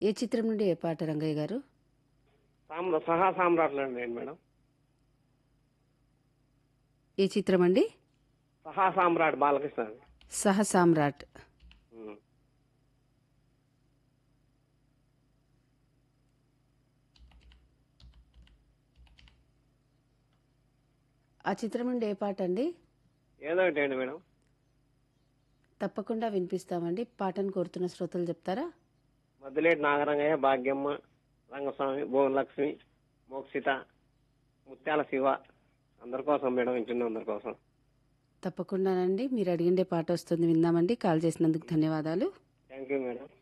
ఏ చిత్రం నుండి ఏ పాట రంగయ్య గారు సామ్రా సహా సామ్రాట్లు అండి మేడం ఏ చిత్రం అండి సహా సామ్రాట్ బాలకృష్ణ అండి సహ సామ్రాట్ ఉమ్. ఆ చిత్రం నుండి ఏ పాట అండి ఏదో ఒకటి అండి మేడం తప్పకుండా వినిపిస్తామండి పాటను కోరుతున్న శ్రోతలు చెప్తారా మద్దిలేటి నాగరంగయ్య భాగ్యమ్మ రంగస్వామి భువనలక్ష్మి మోక్షిత ముత్యాల శివ అందరి కోసం మేడం ఇంచున్న అందరి కోసం తప్పకుండానండి మీరు అడిగిండే పాట వస్తుంది విందామండి కాల్ చేసినందుకు ధన్యవాదాలు థ్యాంక్ యూ మేడం